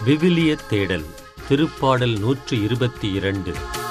விவிலிய தேடல் திருப்பாடல் நூற்று இருபத்தி இரண்டு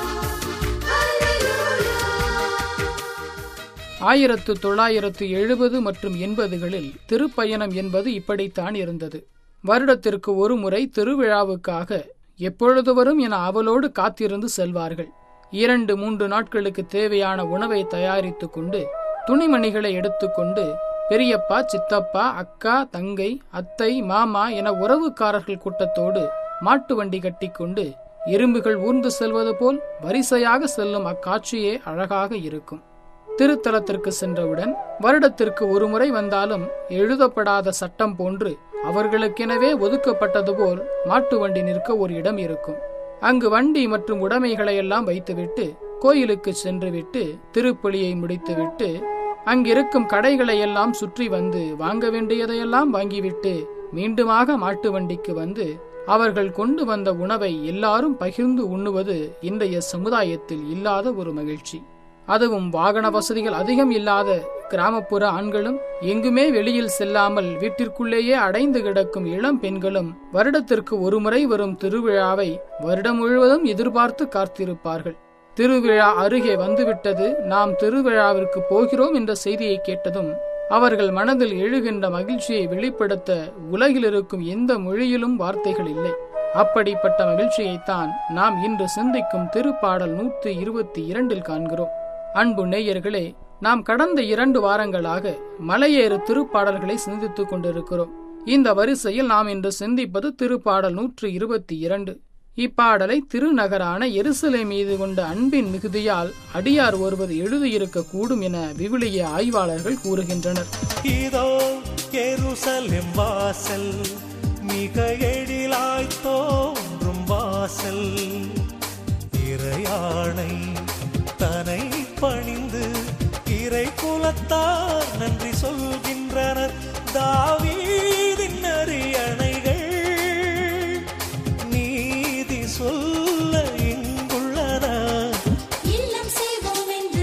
ஆயிரத்து தொள்ளாயிரத்து எழுபது மற்றும் எண்பதுகளில் திருப்பயணம் என்பது இப்படித்தான் இருந்தது வருடத்திற்கு ஒரு முறை திருவிழாவுக்காக எப்பொழுது வரும் என அவளோடு காத்திருந்து செல்வார்கள் இரண்டு மூன்று நாட்களுக்கு தேவையான உணவை தயாரித்துக் கொண்டு துணிமணிகளை எடுத்துக்கொண்டு பெரியப்பா சித்தப்பா அக்கா தங்கை அத்தை மாமா என உறவுக்காரர்கள் கூட்டத்தோடு மாட்டு வண்டி கட்டிக்கொண்டு எறும்புகள் ஊர்ந்து செல்வது போல் வரிசையாக செல்லும் அக்காட்சியே அழகாக இருக்கும் திருத்தலத்திற்கு சென்றவுடன் வருடத்திற்கு ஒருமுறை வந்தாலும் எழுதப்படாத சட்டம் போன்று அவர்களுக்கெனவே ஒதுக்கப்பட்டது போல் மாட்டு வண்டி நிற்க ஒரு இடம் இருக்கும் அங்கு வண்டி மற்றும் உடைமைகளை எல்லாம் வைத்துவிட்டு கோயிலுக்கு சென்றுவிட்டு திருப்பலியை முடித்துவிட்டு அங்கிருக்கும் கடைகளை எல்லாம் சுற்றி வந்து வாங்க வேண்டியதையெல்லாம் வாங்கிவிட்டு மீண்டுமாக மாட்டு வண்டிக்கு வந்து அவர்கள் கொண்டு வந்த உணவை எல்லாரும் பகிர்ந்து உண்ணுவது இன்றைய சமுதாயத்தில் இல்லாத ஒரு மகிழ்ச்சி அதுவும் வாகன வசதிகள் அதிகம் இல்லாத கிராமப்புற ஆண்களும் எங்குமே வெளியில் செல்லாமல் வீட்டிற்குள்ளேயே அடைந்து கிடக்கும் இளம் பெண்களும் வருடத்திற்கு ஒருமுறை வரும் திருவிழாவை வருடம் முழுவதும் எதிர்பார்த்து காத்திருப்பார்கள் திருவிழா அருகே வந்துவிட்டது நாம் திருவிழாவிற்கு போகிறோம் என்ற செய்தியை கேட்டதும் அவர்கள் மனதில் எழுகின்ற மகிழ்ச்சியை வெளிப்படுத்த உலகில் இருக்கும் எந்த மொழியிலும் வார்த்தைகள் இல்லை அப்படிப்பட்ட மகிழ்ச்சியைத்தான் நாம் இன்று சிந்திக்கும் திருப்பாடல் நூற்றி இருபத்தி இரண்டில் காண்கிறோம் அன்பு நேயர்களே நாம் கடந்த இரண்டு வாரங்களாக மலையேறு திருப்பாடல்களை சிந்தித்துக் கொண்டிருக்கிறோம் இந்த வரிசையில் நாம் இன்று சிந்திப்பது திருப்பாடல் நூற்று இருபத்தி இரண்டு இப்பாடலை திருநகரான எருசலை மீது கொண்ட அன்பின் மிகுதியால் அடியார் ஒருவர் எழுதியிருக்க கூடும் என விவிலிய ஆய்வாளர்கள் கூறுகின்றனர் இதோ எருசலேம் வாசல் மிக எழிலாய் தோன்றும் வாசல் இறையாணை தனை பணிந்து இறை குலத்தார் நன்றி சொல்கின்றனர் தாவீதின் அரியணைகள் நீதி சொல்ல இங்குள்ளன இல்லம் செய்வோம் என்று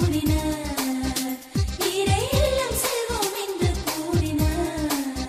கூறினார் இறை இல்லம் செய்வோம் என்று கூறினார்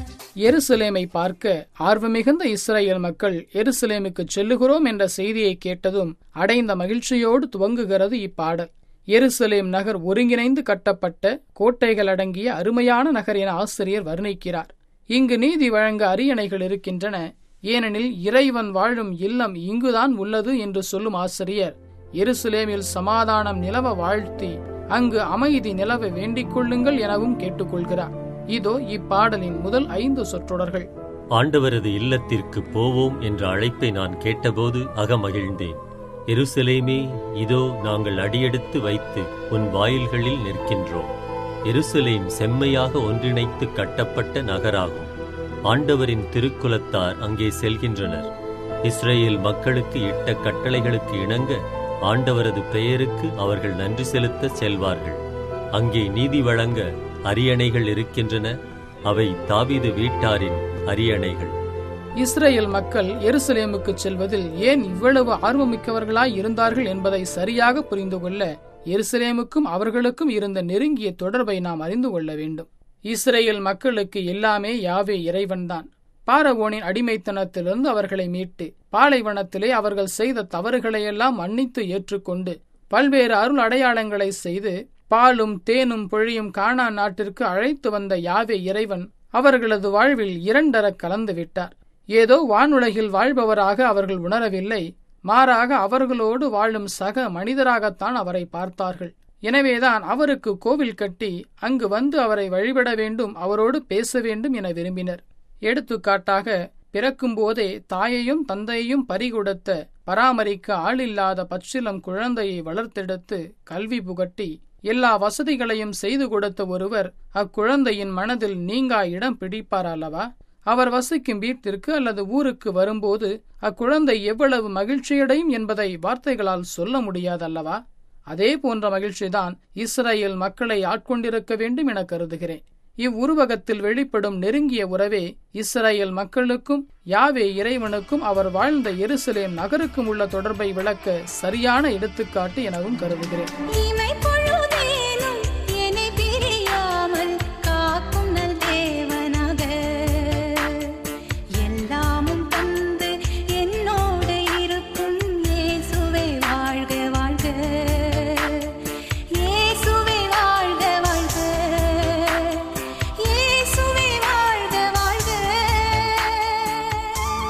எருசலேமை பார்க்க ஆர்வமிகுந்த இஸ்ரேல் மக்கள் எருசலேமுக்கு செல்லுகிறோம் என்ற செய்தியை கேட்டதும் அடைந்த மகிழ்ச்சியோடு துவங்குகிறது இப்பாடல் எருசலேம் நகர் ஒருங்கிணைந்து கட்டப்பட்ட கோட்டைகள் அடங்கிய அருமையான நகர் என ஆசிரியர் வர்ணிக்கிறார் இங்கு நீதி வழங்க அரியணைகள் இருக்கின்றன ஏனெனில் இறைவன் வாழும் இல்லம் இங்குதான் உள்ளது என்று சொல்லும் ஆசிரியர் எருசலேமில் சமாதானம் நிலவ வாழ்த்தி அங்கு அமைதி நிலவ வேண்டிக் கொள்ளுங்கள் எனவும் கேட்டுக்கொள்கிறார் இதோ இப்பாடலின் முதல் ஐந்து சொற்றொடர்கள் ஆண்டவரது இல்லத்திற்கு போவோம் என்ற அழைப்பை நான் கேட்டபோது அகமகிழ்ந்தேன் எருசலேமே இதோ நாங்கள் அடியெடுத்து வைத்து உன் வாயில்களில் நிற்கின்றோம் எருசலேம் செம்மையாக ஒன்றிணைத்து கட்டப்பட்ட நகராகும் ஆண்டவரின் திருக்குலத்தார் அங்கே செல்கின்றனர் இஸ்ரேல் மக்களுக்கு இட்ட கட்டளைகளுக்கு இணங்க ஆண்டவரது பெயருக்கு அவர்கள் நன்றி செலுத்த செல்வார்கள் அங்கே நீதி வழங்க அரியணைகள் இருக்கின்றன அவை தாவீது வீட்டாரின் அரியணைகள் இஸ்ரேல் மக்கள் எருசலேமுக்கு செல்வதில் ஏன் இவ்வளவு ஆர்வமிக்கவர்களாய் இருந்தார்கள் என்பதை சரியாக புரிந்து கொள்ள எருசலேமுக்கும் அவர்களுக்கும் இருந்த நெருங்கிய தொடர்பை நாம் அறிந்து கொள்ள வேண்டும் இஸ்ரேல் மக்களுக்கு எல்லாமே யாவே இறைவன்தான் பாரவோனின் அடிமைத்தனத்திலிருந்து அவர்களை மீட்டு பாலைவனத்திலே அவர்கள் செய்த தவறுகளையெல்லாம் மன்னித்து ஏற்றுக்கொண்டு பல்வேறு அருள் அடையாளங்களை செய்து பாலும் தேனும் பொழியும் காணா நாட்டிற்கு அழைத்து வந்த யாவே இறைவன் அவர்களது வாழ்வில் இரண்டர கலந்து விட்டார் ஏதோ வானுலகில் வாழ்பவராக அவர்கள் உணரவில்லை மாறாக அவர்களோடு வாழும் சக மனிதராகத்தான் அவரை பார்த்தார்கள் எனவேதான் அவருக்கு கோவில் கட்டி அங்கு வந்து அவரை வழிபட வேண்டும் அவரோடு பேச வேண்டும் என விரும்பினர் எடுத்துக்காட்டாக பிறக்கும்போதே தாயையும் தந்தையையும் பறிகொடுத்த பராமரிக்க ஆளில்லாத பச்சிலம் குழந்தையை வளர்த்தெடுத்து கல்வி புகட்டி எல்லா வசதிகளையும் செய்து கொடுத்த ஒருவர் அக்குழந்தையின் மனதில் நீங்கா இடம் பிடிப்பார் அல்லவா அவர் வசிக்கும் வீட்டிற்கு அல்லது ஊருக்கு வரும்போது அக்குழந்தை எவ்வளவு மகிழ்ச்சியடையும் என்பதை வார்த்தைகளால் சொல்ல முடியாதல்லவா அதே போன்ற மகிழ்ச்சிதான் இஸ்ரேல் மக்களை ஆட்கொண்டிருக்க வேண்டும் என கருதுகிறேன் இவ்வுருவகத்தில் வெளிப்படும் நெருங்கிய உறவே இஸ்ரேல் மக்களுக்கும் யாவே இறைவனுக்கும் அவர் வாழ்ந்த எருசலேம் நகருக்கும் உள்ள தொடர்பை விளக்க சரியான எடுத்துக்காட்டு எனவும் கருதுகிறேன் இமை பொழுதேனும் என்னை பிரியாமல் காக்கும் நல் தேவனாக எல்லாமும் தன்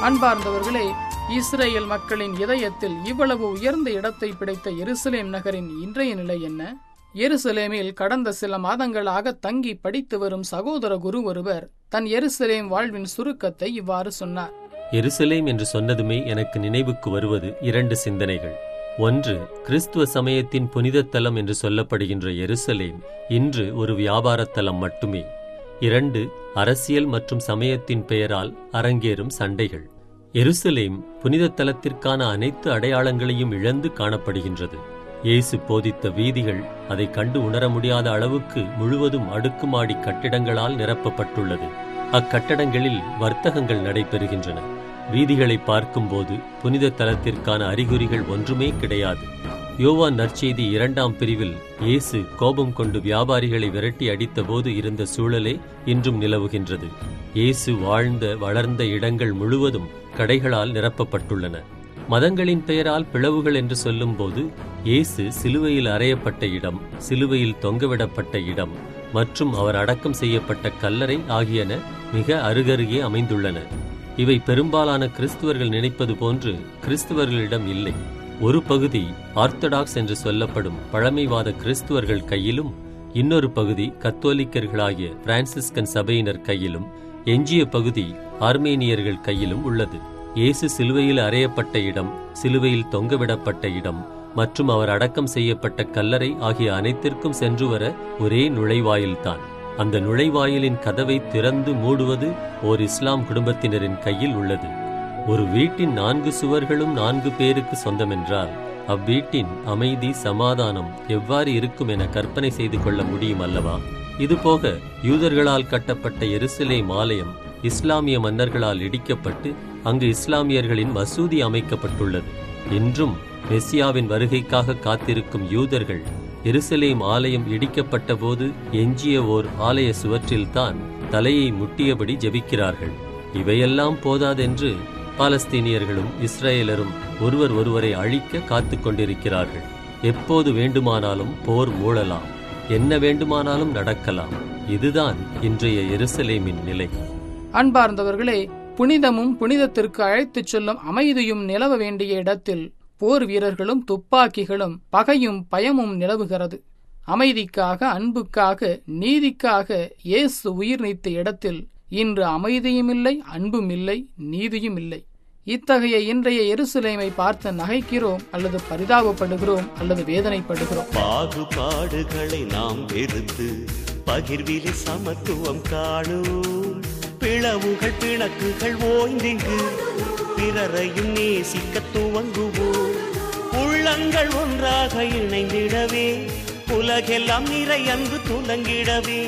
அன்பார்ந்தவர்களே இஸ்ரேல் மக்களின் இதயத்தில் இவ்வளவு உயர்ந்த இடத்தை பிடித்த எருசலேம் நகரின் இன்றைய நிலை என்ன எருசலேமில் கடந்த சில மாதங்களாக தங்கி படித்து வரும் சகோதர குரு ஒருவர் தன் எருசலேம் வாழ்வின் சுருக்கத்தை இவ்வாறு சொன்னார் எருசலேம் என்று சொன்னதுமே எனக்கு நினைவுக்கு வருவது இரண்டு சிந்தனைகள் ஒன்று கிறிஸ்துவ சமயத்தின் புனித தலம் என்று சொல்லப்படுகின்ற எருசலேம் இன்று ஒரு வியாபாரத் தலம் மட்டுமே இரண்டு அரசியல் மற்றும் சமயத்தின் பெயரால் அரங்கேறும் சண்டைகள் எருசலேம் புனித தலத்திற்கான அனைத்து அடையாளங்களையும் இழந்து காணப்படுகின்றது இயேசு போதித்த வீதிகள் அதை கண்டு உணர முடியாத அளவுக்கு முழுவதும் அடுக்குமாடி கட்டிடங்களால் நிரப்பப்பட்டுள்ளது அக்கட்டடங்களில் வர்த்தகங்கள் நடைபெறுகின்றன வீதிகளை பார்க்கும்போது புனித தலத்திற்கான அறிகுறிகள் ஒன்றுமே கிடையாது யோவான் நற்செய்தி இரண்டாம் பிரிவில் இயேசு கோபம் கொண்டு வியாபாரிகளை விரட்டி அடித்தபோது இருந்த சூழலே இன்றும் நிலவுகின்றது இயேசு வாழ்ந்த வளர்ந்த இடங்கள் முழுவதும் கடைகளால் நிரப்பப்பட்டுள்ளன மதங்களின் பெயரால் பிளவுகள் என்று சொல்லும்போது இயேசு சிலுவையில் அறையப்பட்ட இடம் சிலுவையில் தொங்கவிடப்பட்ட இடம் மற்றும் அவர் அடக்கம் செய்யப்பட்ட கல்லறை ஆகியன மிக அருகருகே அமைந்துள்ளன இவை பெரும்பாலான கிறிஸ்துவர்கள் நினைப்பது போன்று கிறிஸ்துவர்களிடம் இல்லை ஒரு பகுதி ஆர்த்தடாக்ஸ் என்று சொல்லப்படும் பழமைவாத கிறிஸ்துவர்கள் கையிலும் இன்னொரு பகுதி கத்தோலிக்கர்களாகிய பிரான்சிஸ்கன் சபையினர் கையிலும் எஞ்சிய பகுதி ஆர்மேனியர்கள் கையிலும் உள்ளது இயேசு சிலுவையில் அறையப்பட்ட இடம் சிலுவையில் தொங்கவிடப்பட்ட இடம் மற்றும் அவர் அடக்கம் செய்யப்பட்ட கல்லறை ஆகிய அனைத்திற்கும் சென்று வர ஒரே நுழைவாயில்தான் அந்த நுழைவாயிலின் கதவை திறந்து மூடுவது ஓர் இஸ்லாம் குடும்பத்தினரின் கையில் உள்ளது ஒரு வீட்டின் நான்கு சுவர்களும் நான்கு பேருக்கு சொந்தமென்றால் அவ்வீட்டின் அமைதி சமாதானம் எவ்வாறு இருக்கும் என கற்பனை செய்து கொள்ள முடியும் அல்லவா இதுபோக யூதர்களால் கட்டப்பட்ட எருசலேம் ஆலயம் இஸ்லாமிய மன்னர்களால் இடிக்கப்பட்டு அங்கு இஸ்லாமியர்களின் மசூதி அமைக்கப்பட்டுள்ளது இன்றும் மெஸ்ஸியாவின் வருகைக்காக காத்திருக்கும் யூதர்கள் எருசலேம் ஆலயம் இடிக்கப்பட்ட போது எஞ்சிய ஓர் ஆலய சுவற்றில்தான் தலையை முட்டியபடி ஜெபிக்கிறார்கள் இவையெல்லாம் போதாதென்று பாலஸ்தீனியர்களும் இஸ்ரேலரும் ஒருவர் ஒருவரை அழிக்க காத்துக் கொண்டிருக்கிறார்கள் எப்போது வேண்டுமானாலும் போர் மூழலாம் என்ன வேண்டுமானாலும் நடக்கலாம் இதுதான் இன்றைய எருசலேமின் நிலை அன்பார்ந்தவர்களே புனிதமும் புனிதத்திற்கு அழைத்துச் செல்லும் அமைதியும் நிலவ வேண்டிய இடத்தில் போர் வீரர்களும் துப்பாக்கிகளும் பகையும் பயமும் நிலவுகிறது அமைதிக்காக அன்புக்காக நீதிக்காக இயேசு உயிர் நீத்த இடத்தில் இன்று அமைதியும் இல்லை அன்பும் இல்லை நீதியும் இல்லை இத்தகைய இன்றைய எருசலேமை பார்த்து நகைக்கிறோம் அல்லது பரிதாபப்படுகிறோம் அல்லது வேதனைப்படுகிறோம் பாகுபாடுகளை நாம் வெறுத்து பகிர்விலே சமத்துவம் காணும் பிளவுகள் பிணக்குகள் ஓய்ந்திங்கு பிறரையும் நேசிக்க துவங்குவோம் உள்ளங்கள் ஒன்றாக இணைந்திடவே உலகெல்லாம் நிறை அன்பு துலங்கிடவே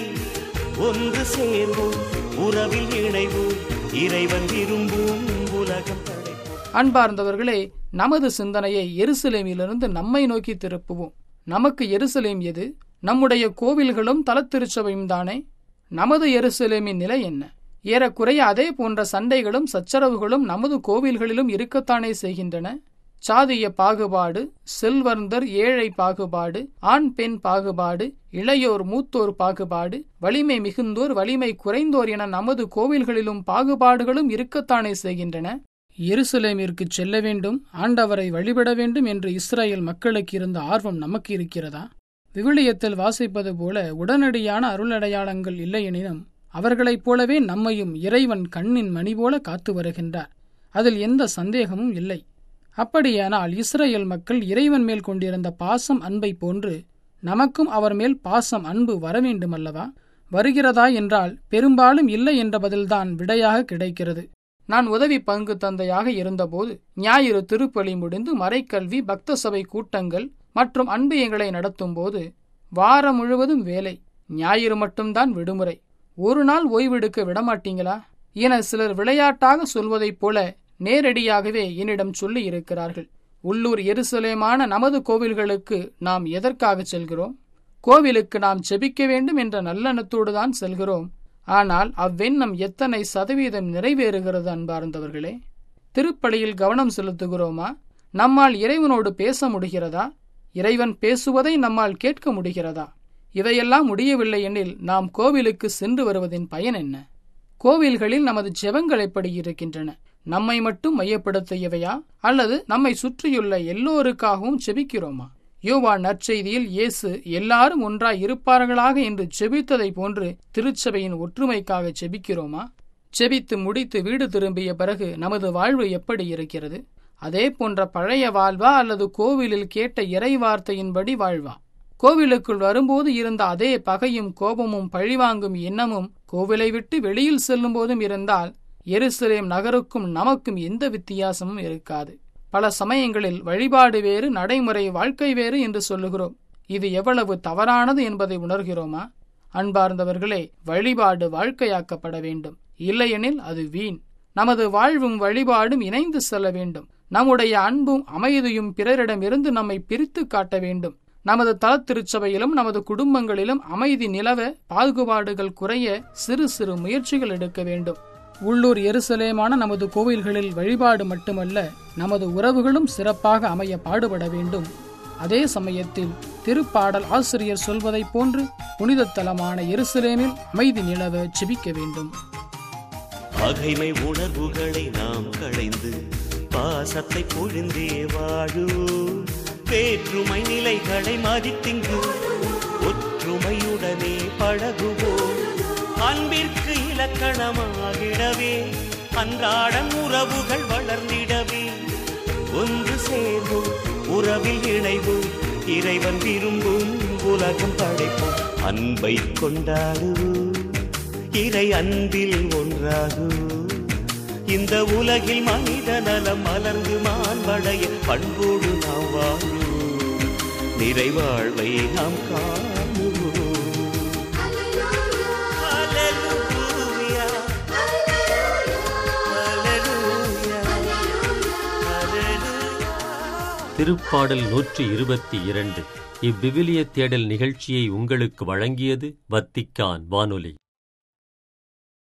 ஒன்று சேர்வோம் உறவில் இணைவோம் இறைவன் விரும்பும் உலகம் படைப்போம் அன்பார்ந்தவர்களே நமது சிந்தனையை எருசலேமிலிருந்து நம்மை நோக்கி திருப்புவோம் நமக்கு எருசலேம் எது நம்முடைய கோவில்களும் தலத்திருச்சபையும் தானே நமது எருசலேமின் நிலை என்ன ஏறக்குறைய அதே போன்ற சண்டைகளும் சச்சரவுகளும் நமது கோவில்களிலும் இருக்கத்தானே செய்கின்றன சாதிய பாகுபாடு செல்வர்ந்தர் ஏழை பாகுபாடு ஆண் பெண் பாகுபாடு இளையோர் மூத்தோர் பாகுபாடு வலிமை மிகுந்தோர் வலிமை குறைந்தோர் என நமது கோவில்களிலும் பாகுபாடுகளும் இருக்கத்தானே செய்கின்றன எருசலேமிற்கு செல்ல வேண்டும் ஆண்டவரை வழிபட வேண்டும் என்று இஸ்ரேல் மக்களுக்கு இருந்த ஆர்வம் நமக்கு இருக்கிறதா விவிலியத்தில் வாசிப்பது போல உடனடியான அருளடையாளங்கள் இல்லையெனினும் அவர்களைப் போலவே நம்மையும் இறைவன் கண்ணின் மணி போல காத்து வருகின்றார் அதில் எந்த சந்தேகமும் இல்லை அப்படியானால் இஸ்ரேல் மக்கள் இறைவன் மேல் கொண்டிருந்த பாசம் அன்பை போன்று நமக்கும் அவர் மேல் பாசம் அன்பு வர வேண்டுமல்லவா வருகிறதா என்றால் பெரும்பாலும் இல்லை என்ற பதில்தான் விடையாக கிடைக்கிறது நான் உதவி பங்கு தந்தையாக இருந்தபோது ஞாயிறு திருப்பலி முடிந்து மறைக்கல்வி பக்த சபை கூட்டங்கள் மற்றும் அன்பியங்களை நடத்தும்போது வாரம் முழுவதும் வேலை ஞாயிறு மட்டும்தான் விடுமுறை ஒரு நாள் ஓய்வெடுக்க விடமாட்டீங்களா என சிலர் விளையாட்டாக சொல்வதைப் போல நேரடியாகவே என்னிடம் சொல்லி இருக்கிறார்கள் உள்ளூர் எருசலேமான நமது கோவில்களுக்கு நாம் எதற்காக செல்கிறோம் கோவிலுக்கு நாம் செபிக்க வேண்டும் என்ற நல்லெண்ணத்தோடு தான் செல்கிறோம் ஆனால் அவ்வெண்ணம் எத்தனை சதவீதம் நிறைவேறுகிறது அன்பார்ந்தவர்களே திருப்பலியில் கவனம் செலுத்துகிறோமா நம்மால் இறைவனோடு பேச முடிகிறதா இறைவன் பேசுவதை நம்மால் கேட்க முடிகிறதா இவையெல்லாம் முடியவில்லை எனில் நாம் கோவிலுக்கு சென்று வருவதின் பயன் என்ன கோவில்களில் நமது ஜெபங்கள் எப்படி இருக்கின்றன நம்மை மட்டும் மையப்படுத்தியவையா அல்லது நம்மை சுற்றியுள்ள எல்லோருக்காகவும் செபிக்கிறோமா யோவா நற்செய்தியில் இயேசு எல்லாரும் ஒன்றாய் இருப்பார்களாக என்று செபித்ததை போன்று திருச்சபையின் ஒற்றுமைக்காக செபிக்கிறோமா செபித்து முடித்து வீடு திரும்பிய பிறகு நமது வாழ்வு எப்படி இருக்கிறது அதே போன்ற பழைய வாழ்வா அல்லது கோவிலில் கேட்ட இறை வார்த்தையின்படி வாழ்வா கோவிலுக்குள் வரும்போது இருந்த அதே பகையும் கோபமும் பழிவாங்கும் எண்ணமும் கோவிலை விட்டு வெளியில் செல்லும் போதும் இருந்தால் எருசலேம் நகருக்கும் நமக்கும் எந்த வித்தியாசமும் இருக்காது பல சமயங்களில் வழிபாடு வேறு நடைமுறை வாழ்க்கை வேறு என்று சொல்லுகிறோம் இது எவ்வளவு தவறானது என்பதை உணர்கிறோமா அன்பார்ந்தவர்களே வழிபாடு வாழ்க்கையாக்கப்பட வேண்டும் இல்லையெனில் அது வீண் நமது வாழ்வும் வழிபாடும் இணைந்து செல்ல வேண்டும் நம்முடைய அன்பும் அமைதியும் பிறரிடமிருந்து நம்மை பிரித்து காட்ட வேண்டும் நமது தலத்திருச்சபையிலும் நமது குடும்பங்களிலும் அமைதி நிலவ பாகுபாடுகள் குறைய சிறு சிறு முயற்சிகள் எடுக்க வேண்டும் உள்ளூர் எருசலேமான நமது கோவில்களில் வழிபாடு மட்டுமல்ல நமது உறவுகளும் சிறப்பாக அமைய பாடுபட வேண்டும் அதே சமயத்தில் திருப்பாடல் ஆசிரியர் சொல்வதைப் போன்று புனித தலமான எருசலேமில் அமைதி நிலவ செபிக்க வேண்டும் பகைமை உணர்வுகளை நாம் களைந்து பாசத்தை பொழிந்தே வாழு வேற்றுமை நிலைகளை மதித்திங்கு ஒற்றுமையுடனே பழகுவோம் அன்பிற்கு இலக்கணமாகிடவே அன்றாடம் உறவுகள் வளர்ந்திடவே ஒன்று சேர்வோம் உறவில் இணைவோம் இறைவன் விரும்பும் உலகம் படைப்போம் அன்பை கொண்டாடுவோம் இறை அன்பில் ஒன்றாகும் இந்த உலகில் மனித நலம் மலர்ந்து மாண்படைய பண்போடு நாம் வாழும் நிறைவாழ்வை நாம் காணுவோம் Hallelujah. Hallelujah. Hallelujah. திருப்பாடல் நூற்றி இருபத்தி இரண்டு இவ்விவிலிய தேடல் நிகழ்ச்சியை உங்களுக்கு வழங்கியது வத்திக்கான் வானொலி